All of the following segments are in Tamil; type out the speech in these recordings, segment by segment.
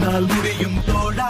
உன்னால் முடியும் தோழா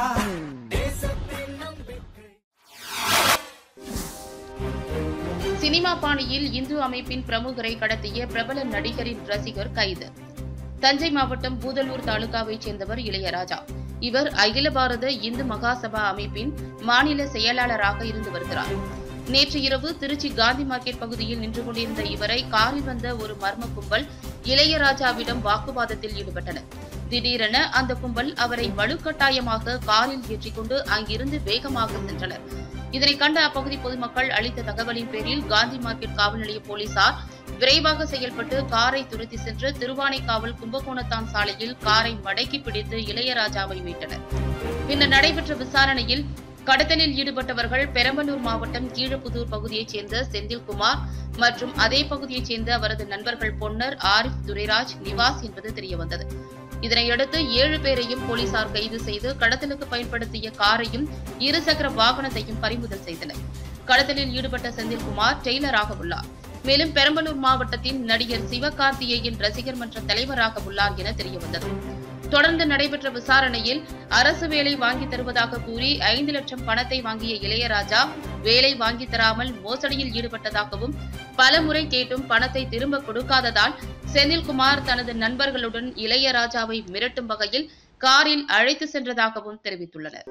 சினிமா பாணியில் இந்து அமைப்பின் பிரமுகரை கடத்திய பிரபல நடிகரின் ரசிகர் கைது தஞ்சை மாவட்டம் பூதலூர் தாலுகாவைச் சேர்ந்தவர் இளையராஜா இவர் அகில பாரத இந்து மகாசபா அமைப்பின் மாநில செயலாளராக இருந்து வருகிறார் நேற்று இரவு திருச்சி காந்தி மார்க்கெட் பகுதியில் நின்று கொண்டிருந்த இவரை காரில் வந்த ஒரு மர்ம கும்பல் இளையராஜாவிடம் வாக்குவாதத்தில் ஈடுபட்டனர் திடீரென அந்த கும்பல் அவரை வலுக்கட்டாயமாக காரில் ஏற்றிக்கொண்டு அங்கிருந்து வேகமாக சென்றனர் இதனை கண்ட அப்பகுதி பொதுமக்கள் அளித்த தகவலின் பேரில் காந்தி மார்க்கெட் காவல் நிலைய போலீசார் விரைவாக செயல்பட்டு காரை துரத்தி சென்று திருவானைக்காவல் கும்பகோணத்தான் சாலையில் காரை மடக்கி பிடித்து இளையராஜாவை மீட்டனர் பின்னர் நடைபெற்ற விசாரணையில் கடத்தலில் ஈடுபட்டவர்கள் பெரம்பலூர் மாவட்டம் கீழப்புதூர் பகுதியைச் சேர்ந்த செந்தில்குமார் மற்றும் அதே பகுதியைச் சேர்ந்த அவரது நண்பர்கள் பொன்னர் ஆரிஃப் துரைராஜ் நிவாஸ் என்பது தெரியவந்தது இதனையடுத்து ஏழு பேரையும் போலீசார் கைது செய்து கடத்தலுக்கு பயன்படுத்திய காரையும் இருசக்கர வாகனத்தையும் பறிமுதல் செய்தனர் கடத்தலில் ஈடுபட்ட செந்தில்குமார் டெய்லராக உள்ளார் மேலும் பெரம்பலூர் மாவட்டத்தின் நடிகர் சிவகார்த்திகேயன் ரசிகர் மன்ற தலைவராக உள்ளார் என தெரியவந்தது தொடர்ந்து நடைபெற்ற விசாரணையில் அரசு வேலை வாங்கித் தருவதாக கூறி ஐந்து லட்சம் பணத்தை வாங்கிய இளையராஜா வேலை வாங்கித் தராமல் மோசடியில் ஈடுபட்டதாகவும் பல முறை கேட்டும் பணத்தை திரும்ப கொடுக்காததால் செந்தில்குமார் தனது நண்பர்களுடன் இளையராஜாவை மிரட்டும் வகையில் காரில் அழைத்து சென்றதாகவும் தெரிவித்துள்ளனர்